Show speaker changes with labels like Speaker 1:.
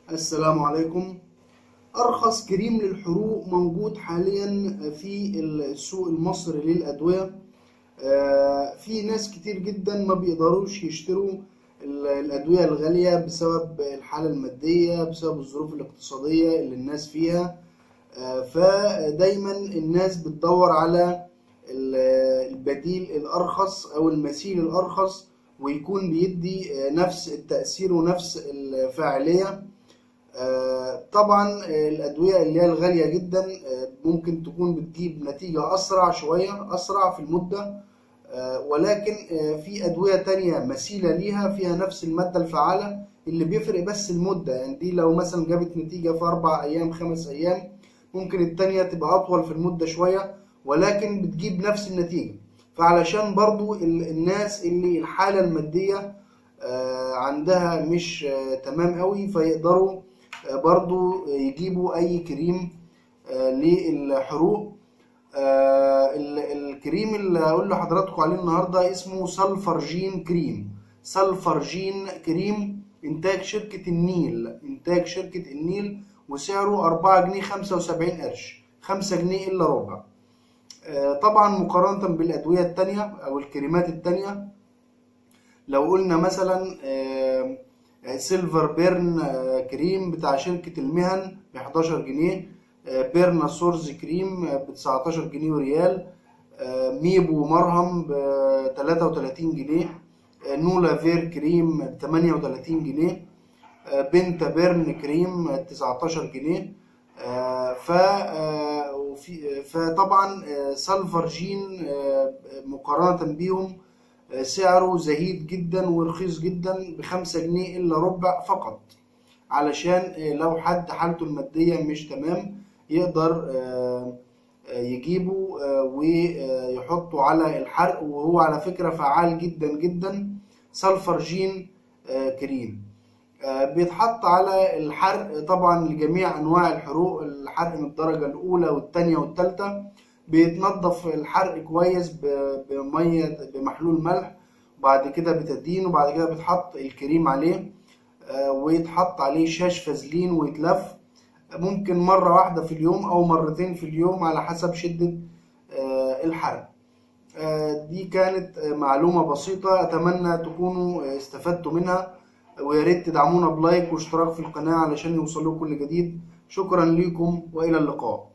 Speaker 1: السلام عليكم أرخص كريم للحروق موجود حاليا في السوق المصري للأدوية آه، في ناس كتير جدا ما بيقدروش يشتروا ال- الأدوية الغالية بسبب الحالة المادية بسبب الظروف الاقتصادية اللي الناس فيها آه، فدايما الناس بتدور على ال- البديل الأرخص أو المثيل الأرخص ويكون بيدي آه، نفس التأثير ونفس الفاعلية آه، طبعا آه، الأدوية اللي هي الغالية جدا آه، ممكن تكون بتجيب نتيجة أسرع شوية أسرع في المدة آه، ولكن آه، في أدوية تانية مثيلة ليها فيها نفس المادة الفعالة اللي بيفرق بس المدة يعني دي لو مثلا جابت نتيجة في أربع أيام خمس أيام ممكن التانية تبقى أطول في المدة شوية ولكن بتجيب نفس النتيجة فعلشان برضو ال- الناس اللي الحالة المادية آه، عندها مش آه، تمام قوي فيقدروا آه، برضو يجيبوا أي كريم آه، للحروق آه، ال- الكريم اللي هقول لحضراتكم عليه النهارده اسمه سلفرجين كريم سلفرجين كريم انتاج شركة النيل انتاج شركة النيل وسعره 4 جنيه 75 قرش 5 جنيه الا ربع آه، طبعا مقارنة بالأدوية التانية أو الكريمات التانية لو قلنا مثلا آه، آه، سيلفر بيرن آه، كريم بتاع شركة المهن ب 11 جنيه آه، بيرنا سورز كريم ب 19 جنيه وريال آه، ميبو مرهم ب 33 جنيه آه، نولا فير كريم ب 38 جنيه آه، بنتا بيرن كريم ب 19 جنيه آه، ف آه، وفي- فطبعا آه، سالفرجين آه، مقارنة بيهم آه، سعره زهيد جدا ورخيص جدا بخمسة جنيه إلا ربع فقط علشان آه، لو حد حالته المادية مش تمام يقدر آه، آه، يجيبه آه، ويحطه على الحرق وهو على فكرة فعال جدا جدا سلفرجين آه، كريم آه، بيتحط على الحرق طبعا لجميع انواع الحروق الحرق من الدرجه الاولى والثانيه والثالثه بيتنضف الحرق كويس ب- بميه بمحلول ملح وبعد كده بتدين وبعد كده بيتحط الكريم عليه آه، ويتحط عليه شاش فازلين ويتلف ممكن مرة واحدة في اليوم أو مرتين في اليوم على حسب شدة آه، الحرق آه، دي كانت آه، معلومة بسيطة أتمنى تكونوا آه، استفدتوا منها ويا ريت تدعمونا بلايك واشتراك في القناة علشان يوصلوا كل جديد شكرا لكم وإلى اللقاء